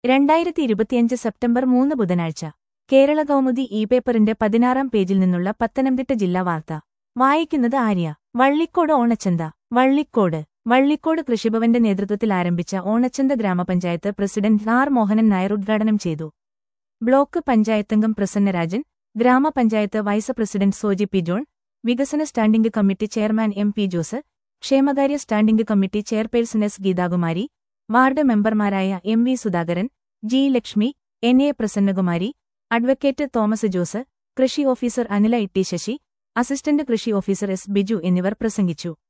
രണ്ടായിരത്തി ഇരുപത്തിയഞ്ച് സെപ്റ്റംബർ മൂന്ന് ബുധനാഴ്ച കേരള കൗമുദി ഇ പേപ്പറിന്റെ പതിനാറാം പേജിൽ നിന്നുള്ള പത്തനംതിട്ട ജില്ലാ വാർത്ത വായിക്കുന്നത് ആര്യ വള്ളിക്കോട് ഓണച്ചന്ത വള്ളിക്കോട് വള്ളിക്കോട് കൃഷിഭവന്റെ നേതൃത്വത്തിൽ ആരംഭിച്ച ഓണച്ചന്ത ഗ്രാമപഞ്ചായത്ത് പ്രസിഡന്റ് ആർ മോഹനൻ നായർ ഉദ്ഘാടനം ചെയ്തു ബ്ലോക്ക് പഞ്ചായത്തംഗം പ്രസന്നരാജൻ ഗ്രാമപഞ്ചായത്ത് vice president Soji P John വികസന standing committee chairman M P Jose ക്ഷേമകാര്യ standing committee chairperson S Geethakumari ward മെമ്പർമാരായ M V Sudhakaran G Lakshmi N A Prasannakumari advocate Thomas Jose കൃഷി ഓഫീസർ അനില ഇട്ടി ശശി അസിസ്റ്റന്റ് കൃഷി ഓഫീസർ എസ് ബിജു എന്നിവർ പ്രസംഗിച്ചു